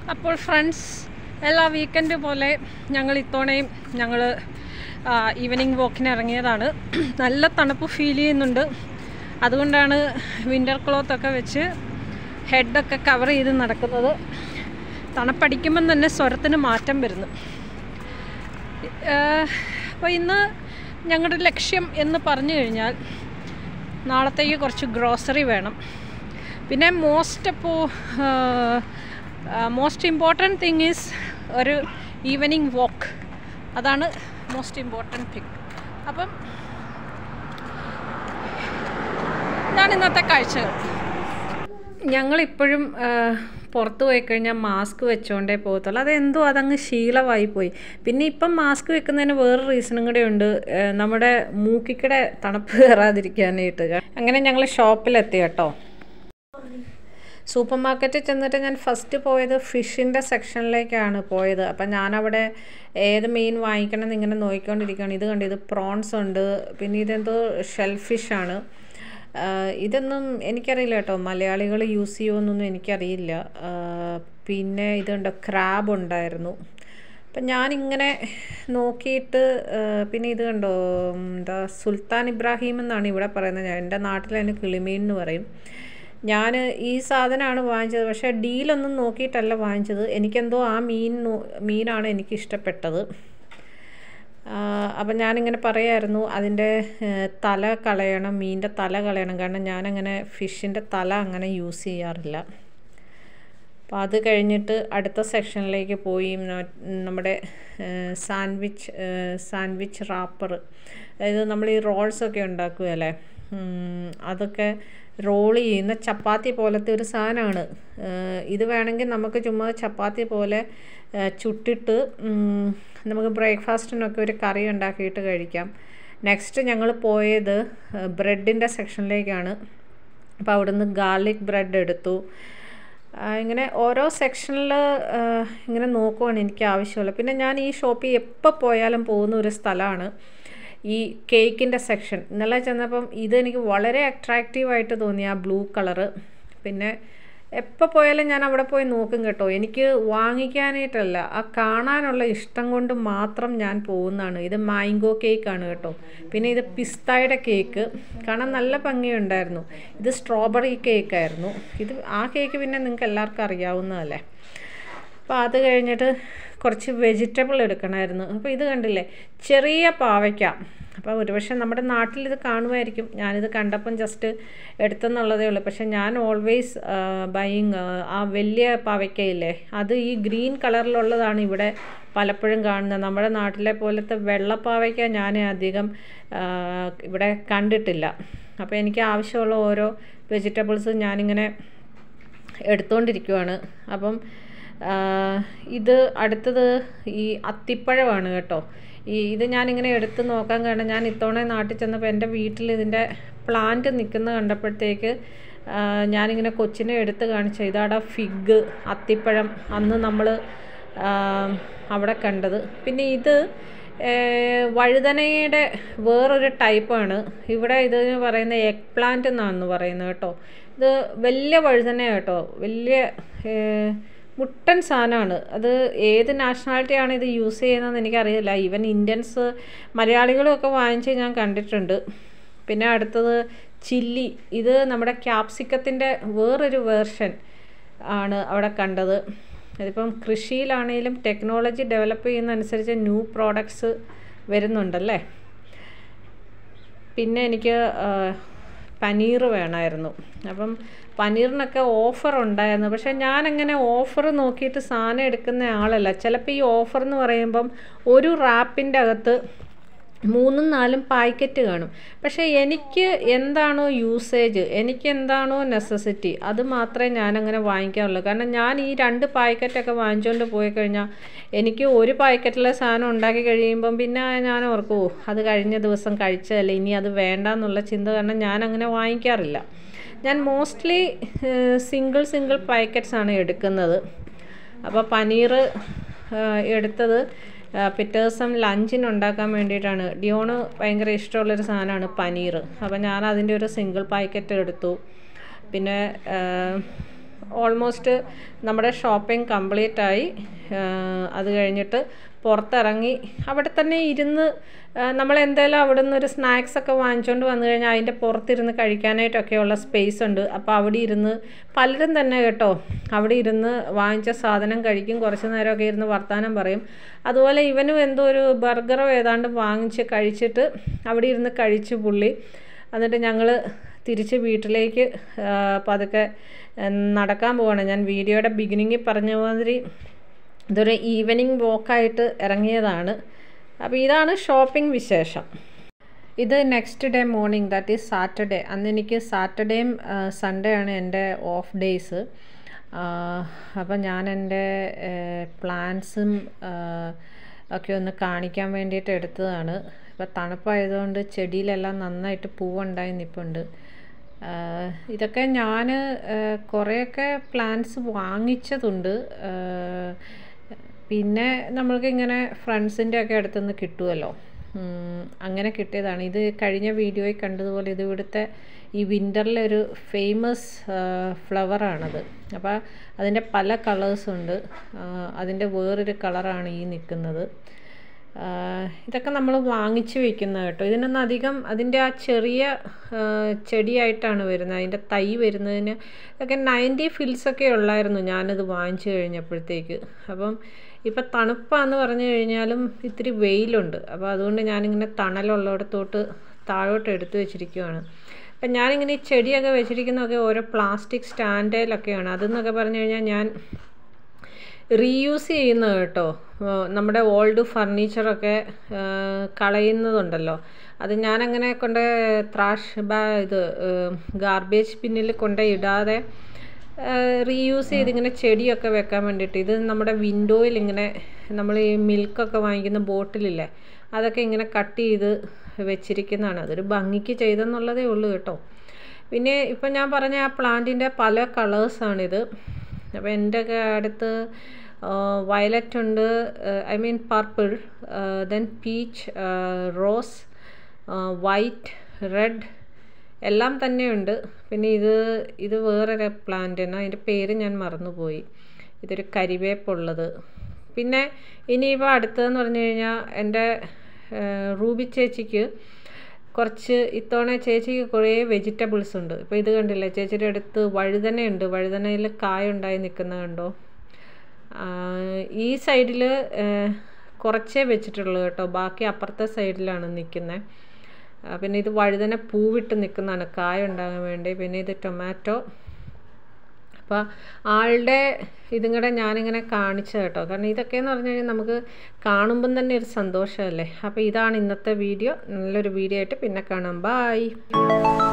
അപ്പോൾ ഫ്രണ്ട്സ് എല്ലാ വീക്കെൻഡ് പോലെ ഞങ്ങൾ ഇത്തവണയും ഞങ്ങൾ ഈവനിങ് വാക്കിന് ഇറങ്ങിയതാണ് നല്ല തണുപ്പ് ഫീൽ ചെയ്യുന്നുണ്ട് അതുകൊണ്ടാണ് വിൻ്റർ ക്ലോത്തൊക്കെ വെച്ച് ഹെഡൊക്കെ കവർ ചെയ്ത് നടക്കുന്നത് തണുപ്പടിക്കുമ്പം തന്നെ സ്വരത്തിന് മാറ്റം വരുന്നു അപ്പോൾ ഇന്ന് ഞങ്ങളുടെ ലക്ഷ്യം എന്ന് പറഞ്ഞു കഴിഞ്ഞാൽ നാളത്തേക്ക് കുറച്ച് ഗ്രോസറി വേണം പിന്നെ മോസ്റ്റ് അപ്പോൾ മോസ്റ്റ് ഇമ്പോർട്ടൻറ്റ് തിങ് ഈസ് ഒരു ഈവനിങ് വാക്ക് അതാണ് മോസ്റ്റ് ഇമ്പോർട്ടൻറ്റ് തിങ് അപ്പം ഇതാണ് ഇന്നത്തെ കാഴ്ചകൾ ഞങ്ങളിപ്പോഴും പുറത്ത് പോയി കഴിഞ്ഞാൽ മാസ്ക് വെച്ചുകൊണ്ടേ പോകത്തുള്ളൂ അതെന്തോ അതങ്ങ് ശീലമായി പോയി പിന്നെ ഇപ്പം മാസ്ക് വെക്കുന്നതിന് വേറെ റീസണും കൂടെ ഉണ്ട് നമ്മുടെ മൂക്കിക്കടെ തണുപ്പ് കയറാതിരിക്കാനായിട്ട് അങ്ങനെ ഞങ്ങൾ ഷോപ്പിലെത്തി കേട്ടോ സൂപ്പർ മാർക്കറ്റിൽ ചെന്നിട്ട് ഞാൻ ഫസ്റ്റ് പോയത് ഫിഷിൻ്റെ സെക്ഷനിലേക്കാണ് പോയത് അപ്പം ഞാനവിടെ ഏത് മീൻ വാങ്ങിക്കണം എന്ന് ഇങ്ങനെ നോക്കിക്കൊണ്ടിരിക്കുകയാണ് ഇത് കണ്ട് ഇത് പ്രോൺസ് ഉണ്ട് പിന്നെ ഇതെന്തോ ഷെൽ ഫിഷാണ് ഇതൊന്നും എനിക്കറിയില്ല കേട്ടോ മലയാളികൾ യൂസ് ചെയ്യുമെന്നൊന്നും എനിക്കറിയില്ല പിന്നെ ഇതുണ്ട് ക്രാബ് ഉണ്ടായിരുന്നു അപ്പം ഞാനിങ്ങനെ നോക്കിയിട്ട് പിന്നെ ഇത് കണ്ടോ എന്താ സുൽത്താൻ ഇബ്രാഹിം എന്നാണ് ഇവിടെ പറയുന്നത് ഞാൻ എൻ്റെ നാട്ടിൽ അതിന് കിളിമീൻ എന്ന് പറയും ഞാൻ ഈ സാധനമാണ് വാങ്ങിച്ചത് പക്ഷേ ഡീലൊന്നും നോക്കിയിട്ടല്ല വാങ്ങിച്ചത് എനിക്കെന്തോ ആ മീൻ മീനാണ് എനിക്ക് ഇഷ്ടപ്പെട്ടത് അപ്പം ഞാനിങ്ങനെ പറയായിരുന്നു അതിൻ്റെ തല കളയണം മീനിൻ്റെ തല കളയണം കാരണം ഞാനങ്ങനെ ഫിഷിൻ്റെ തല അങ്ങനെ യൂസ് ചെയ്യാറില്ല അപ്പോൾ അത് കഴിഞ്ഞിട്ട് അടുത്ത സെക്ഷനിലേക്ക് പോയി നമ്മുടെ സാൻഡ്വിച്ച് സാൻഡ്വിച്ച് റാപ്പർ അതായത് നമ്മൾ ഈ റോൾസൊക്കെ ഉണ്ടാക്കുകയല്ലേ അതൊക്കെ റോൾ ചെയ്യുന്ന ചപ്പാത്തി പോലത്തെ ഒരു സാധനമാണ് ഇത് വേണമെങ്കിൽ നമുക്ക് ചുമ്മാ ചപ്പാത്തി പോലെ ചുട്ടിട്ട് നമുക്ക് ബ്രേക്ക്ഫാസ്റ്റിനൊക്കെ ഒരു കറി ഉണ്ടാക്കിയിട്ട് കഴിക്കാം നെക്സ്റ്റ് ഞങ്ങൾ പോയത് ബ്രെഡിൻ്റെ സെക്ഷനിലേക്കാണ് അപ്പോൾ അവിടുന്ന് ഗാർലിക് ബ്രെഡ് എടുത്തു ഇങ്ങനെ ഓരോ സെക്ഷനിൽ ഇങ്ങനെ നോക്കുവാണ് എനിക്ക് ആവശ്യമുള്ളത് പിന്നെ ഞാൻ ഈ ഷോപ്പിൽ എപ്പോൾ പോയാലും പോകുന്ന ഒരു സ്ഥലമാണ് ഈ കേക്കിൻ്റെ സെക്ഷൻ ഇന്നലെ ചെന്നപ്പം ഇതെനിക്ക് വളരെ അട്രാക്റ്റീവായിട്ട് തോന്നി ആ ബ്ലൂ കളറ് പിന്നെ എപ്പോൾ പോയാലും ഞാൻ അവിടെ പോയി നോക്കും കേട്ടോ എനിക്ക് വാങ്ങിക്കാനായിട്ടല്ല ആ കാണാനുള്ള ഇഷ്ടം കൊണ്ട് മാത്രം ഞാൻ പോകുന്നതാണ് ഇത് മാംഗോ കേക്കാണ് കേട്ടോ പിന്നെ ഇത് പിസ്തായുടെ കേക്ക് കാണാൻ നല്ല ഭംഗിയുണ്ടായിരുന്നു ഇത് സ്ട്രോബെറി കേക്കായിരുന്നു ഇത് ആ കേക്ക് പിന്നെ നിങ്ങൾക്ക് എല്ലാവർക്കും അറിയാവുന്നതല്ലേ അപ്പോൾ അത് കഴിഞ്ഞിട്ട് കുറച്ച് വെജിറ്റബിൾ എടുക്കണമായിരുന്നു അപ്പോൾ ഇത് കണ്ടില്ലേ ചെറിയ പാവയ്ക്ക അപ്പോൾ ഒരുപക്ഷെ നമ്മുടെ നാട്ടിൽ ഇത് കാണുമായിരിക്കും ഞാനിത് കണ്ടപ്പം ജസ്റ്റ് എടുത്തെന്നുള്ളതേ ഉള്ളൂ പക്ഷേ ഞാൻ ഓൾവേസ് ബൈയിങ് ആ വലിയ പാവയ്ക്കയില്ലേ അത് ഈ ഗ്രീൻ കളറിലുള്ളതാണ് ഇവിടെ പലപ്പോഴും കാണുന്നത് നമ്മുടെ നാട്ടിലെ പോലത്തെ വെള്ളപ്പാവയ്ക്ക ഞാൻ അധികം ഇവിടെ കണ്ടിട്ടില്ല അപ്പോൾ എനിക്ക് ആവശ്യമുള്ള ഓരോ വെജിറ്റബിൾസ് ഞാനിങ്ങനെ എടുത്തുകൊണ്ടിരിക്കുവാണ് അപ്പം ഇത് അടുത്തത് ഈ അത്തിപ്പഴമാണ് കേട്ടോ ഈ ഇത് ഞാനിങ്ങനെ എടുത്ത് നോക്കാൻ കാരണം ഞാൻ ഇത്തവണ നാട്ടിൽ ചെന്നപ്പോൾ എൻ്റെ വീട്ടിൽ ഇതിൻ്റെ പ്ലാന്റ് നിൽക്കുന്ന കണ്ടപ്പോഴത്തേക്ക് ഞാനിങ്ങനെ കൊച്ചിനെ എടുത്ത് കാണിച്ച ഇതാടാ ഫിഗ് അത്തിപ്പഴം അന്ന് നമ്മൾ അവിടെ കണ്ടത് പിന്നെ ഇത് വഴുതനയുടെ വേറൊരു ടൈപ്പാണ് ഇവിടെ ഇതിന് പറയുന്ന എഗ് പ്ലാന്റ് എന്നാണ് പറയുന്നത് കേട്ടോ ഇത് വലിയ വഴുതന കേട്ടോ വലിയ മുട്ടൻ സാധനമാണ് അത് ഏത് നാഷണാലിറ്റിയാണ് ഇത് യൂസ് ചെയ്യുന്നതെന്ന് എനിക്കറിയില്ല ഈവൻ ഇന്ത്യൻസ് മലയാളികളൊക്കെ വാങ്ങിച്ച് ഞാൻ കണ്ടിട്ടുണ്ട് പിന്നെ അടുത്തത് ചില്ലി ഇത് നമ്മുടെ ക്യാപ്സിക്കത്തിൻ്റെ വേറൊരു വേർഷൻ ആണ് അവിടെ കണ്ടത് ഇതിപ്പം കൃഷിയിലാണെങ്കിലും ടെക്നോളജി ഡെവലപ്പ് ചെയ്യുന്നതനുസരിച്ച് ന്യൂ പ്രോഡക്ട്സ് വരുന്നുണ്ടല്ലേ പിന്നെ എനിക്ക് പനീർ വേണമായിരുന്നു അപ്പം പനീറിനൊക്കെ ഓഫർ ഉണ്ടായിരുന്നു പക്ഷേ ഞാനങ്ങനെ ഓഫർ നോക്കിയിട്ട് സാധനം എടുക്കുന്ന ആളല്ല ചിലപ്പോൾ ഈ ഓഫർ എന്ന് പറയുമ്പം ഒരു റാപ്പിൻ്റെ അകത്ത് മൂന്നും നാലും പാക്കറ്റ് കാണും പക്ഷേ എനിക്ക് എന്താണോ യൂസേജ് എനിക്ക് എന്താണോ നെസസിറ്റി അത് മാത്രമേ ഞാനങ്ങനെ വാങ്ങിക്കാറുള്ളൂ കാരണം ഞാൻ ഈ രണ്ട് പാക്കറ്റൊക്കെ വാങ്ങിച്ചുകൊണ്ട് പോയി കഴിഞ്ഞാൽ എനിക്ക് ഒരു പാക്കറ്റിലെ സാധനം ഉണ്ടാക്കി കഴിയുമ്പം പിന്നെ ഞാൻ ഓർക്കുമോ അത് കഴിഞ്ഞ ദിവസം കഴിച്ചതല്ലേ ഇനി അത് വേണ്ട എന്നുള്ള ചിന്ത കാരണം ഞാൻ അങ്ങനെ വാങ്ങിക്കാറില്ല ഞാൻ മോസ്റ്റ്ലി സിംഗിൾ സിംഗിൾ പാക്കറ്റ്സ് ആണ് എടുക്കുന്നത് അപ്പോൾ പനീർ എടുത്തത് പിറ്റേ ദിവസം ലഞ്ചിന് ഉണ്ടാക്കാൻ വേണ്ടിയിട്ടാണ് ഡിയോണ് ഭയങ്കര ഇഷ്ടമുള്ളൊരു സാധനമാണ് പനീർ അപ്പോൾ ഞാൻ അതിൻ്റെ ഒരു സിംഗിൾ പാക്കറ്റ് എടുത്തു പിന്നെ ഓൾമോസ്റ്റ് നമ്മുടെ ഷോപ്പിംഗ് കംപ്ലീറ്റ് ആയി അത് കഴിഞ്ഞിട്ട് പുറത്തിറങ്ങി അവിടെ തന്നെ ഇരുന്ന് നമ്മൾ എന്തായാലും അവിടെ നിന്ന് ഒരു സ്നാക്സ് ഒക്കെ വാങ്ങിച്ചുകൊണ്ട് വന്നു കഴിഞ്ഞാൽ അതിൻ്റെ പുറത്തിരുന്ന് കഴിക്കാനായിട്ടൊക്കെയുള്ള സ്പേസ് ഉണ്ട് അപ്പോൾ അവിടെ ഇരുന്ന് പലരും തന്നെ കേട്ടോ അവിടെ ഇരുന്ന് വാങ്ങിച്ച സാധനം കഴിക്കും കുറച്ച് നേരമൊക്കെ ഇരുന്ന് വർത്തമാനം പറയും അതുപോലെ ഇവനും എന്തോ ഒരു ബർഗറോ ഏതാണ്ട് വാങ്ങിച്ച് കഴിച്ചിട്ട് അവിടെ ഇരുന്ന് കഴിച്ചു പുള്ളി എന്നിട്ട് ഞങ്ങൾ തിരിച്ച് വീട്ടിലേക്ക് പതുക്കെ നടക്കാൻ പോവാണ് ഞാൻ വീഡിയോയുടെ ബിഗിനിങ്ങിൽ പറഞ്ഞ മാതിരി ഇതൊരു ഈവനിങ് വാക്കായിട്ട് ഇറങ്ങിയതാണ് അപ്പോൾ ഇതാണ് ഷോപ്പിംഗ് വിശേഷം ഇത് next day morning that is Saturday അന്ന് എനിക്ക് സാറ്റർഡേയും സൺഡേ ആണ് എൻ്റെ ഓഫ് ഡേയ്സ് അപ്പം ഞാൻ എൻ്റെ പ്ലാൻസും ഒക്കെ ഒന്ന് കാണിക്കാൻ വേണ്ടിയിട്ട് എടുത്തതാണ് ഇപ്പോൾ തണുപ്പായതുകൊണ്ട് ചെടിയിലെല്ലാം നന്നായിട്ട് പൂവുണ്ടായി നിൽപ്പുണ്ട് ഇതൊക്കെ ഞാൻ കുറേയൊക്കെ പ്ലാന്റ്സ് വാങ്ങിച്ചതുണ്ട് പിന്നെ നമ്മൾക്ക് ഇങ്ങനെ ഫ്രണ്ട്സിൻ്റെ ഒക്കെ അടുത്തുനിന്ന് കിട്ടുമല്ലോ അങ്ങനെ കിട്ടിയതാണ് ഇത് കഴിഞ്ഞ വീഡിയോയിൽ കണ്ടതുപോലെ ഇത് ഇവിടുത്തെ ഈ വിൻ്ററിലെ ഒരു ഫേമസ് ഫ്ലവറാണത് അപ്പോൾ അതിൻ്റെ പല കളേഴ്സുണ്ട് അതിൻ്റെ വേറൊരു കളറാണ് ഈ നിൽക്കുന്നത് ഇതൊക്കെ നമ്മൾ വാങ്ങിച്ച് വെക്കുന്ന കേട്ടോ ഇതിനൊന്നും അധികം അതിൻ്റെ ആ ചെറിയ ചെടിയായിട്ടാണ് വരുന്നത് അതിൻ്റെ തൈ വരുന്നതിന് ഒക്കെ നയൻറ്റി ഫിൽസൊക്കെ ഉള്ളായിരുന്നു ഞാനത് വാങ്ങിച്ചു കഴിഞ്ഞപ്പോഴത്തേക്ക് അപ്പം ഇപ്പം തണുപ്പാന്ന് പറഞ്ഞു കഴിഞ്ഞാലും ഇത്തിരി വെയിലുണ്ട് അപ്പോൾ അതുകൊണ്ട് ഞാനിങ്ങനെ തണലുള്ളിടത്തോട്ട് താഴോട്ട് എടുത്തു വെച്ചിരിക്കുവാണ് അപ്പം ഞാനിങ്ങനെ ഈ ചെടിയൊക്കെ വെച്ചിരിക്കുന്നതൊക്കെ ഓരോ പ്ലാസ്റ്റിക് സ്റ്റാൻഡിലൊക്കെയാണ് അതെന്നൊക്കെ പറഞ്ഞു കഴിഞ്ഞാൽ ഞാൻ റീയൂസ് ചെയ്യുന്നത് കേട്ടോ നമ്മുടെ ഓൾഡ് ഫർണിച്ചറൊക്കെ കളയുന്നതുണ്ടല്ലോ അത് ഞാനങ്ങനെ കൊണ്ട് ത്രാഷ് ബാ ഇത് ഗാർബേജ് പിന്നിൽ കൊണ്ട് ഇടാതെ റീയൂസ് ചെയ്ത് ഇങ്ങനെ ചെടിയൊക്കെ വെക്കാൻ വേണ്ടിയിട്ട് ഇത് നമ്മുടെ വിൻഡോയിൽ ഇങ്ങനെ നമ്മൾ ഈ മിൽക്കൊക്കെ വാങ്ങിക്കുന്ന ബോട്ടിലില്ലേ അതൊക്കെ ഇങ്ങനെ കട്ട് ചെയ്ത് വെച്ചിരിക്കുന്നതാണ് അതൊരു ഭംഗിക്ക് ചെയ്തെന്നുള്ളതേ ഉള്ളൂ കേട്ടോ പിന്നെ ഇപ്പം ഞാൻ പറഞ്ഞ ആ പ്ലാന്റിൻ്റെ പല കളേഴ്സാണിത് അപ്പോൾ എൻ്റെ ഒക്കെ അടുത്ത് വയലറ്റ് ഉണ്ട് I mean purple then peach rose white red എല്ലാം തന്നെയുണ്ട് പിന്നെ ഇത് ഇത് വേറൊരു പ്ലാന്റാണ് അതിൻ്റെ പേര് ഞാൻ മറന്നുപോയി ഇതൊരു കരിവേപ്പുള്ളത് പിന്നെ ഇനിയിപ്പോൾ അടുത്തതെന്ന് പറഞ്ഞു കഴിഞ്ഞാൽ എൻ്റെ റൂബി ചേച്ചിക്ക് കുറച്ച് ഇത്തവണ ചേച്ചിക്ക് കുറേ വെജിറ്റബിൾസ് ഉണ്ട് ഇപ്പോൾ ഇത് കണ്ടില്ലേ ചേച്ചിയുടെ അടുത്ത് വഴുതനയുണ്ട് വഴുതനയിൽ കായ ഉണ്ടായി നിൽക്കുന്നത് കണ്ടോ ഈ സൈഡിൽ കുറച്ചേ വെച്ചിട്ടുള്ളൂ കേട്ടോ ബാക്കി അപ്പുറത്തെ സൈഡിലാണ് നിൽക്കുന്നത് പിന്നെ ഇത് വഴുതന പൂവിട്ട് നിൽക്കുന്നതാണ് കായ ഉണ്ടാകാൻ വേണ്ടി പിന്നെ ഇത് ടൊമാറ്റോ അപ്പോൾ ആളുടെ ഇതും കൂടെ ഞാനിങ്ങനെ കാണിച്ചു കേട്ടോ കാരണം ഇതൊക്കെയെന്ന് പറഞ്ഞു കഴിഞ്ഞാൽ നമുക്ക് കാണുമ്പം തന്നെ ഒരു സന്തോഷമല്ലേ അപ്പോൾ ഇതാണ് ഇന്നത്തെ വീഡിയോ നല്ലൊരു വീഡിയോ ആയിട്ട് പിന്നെ കാണാം ബായ്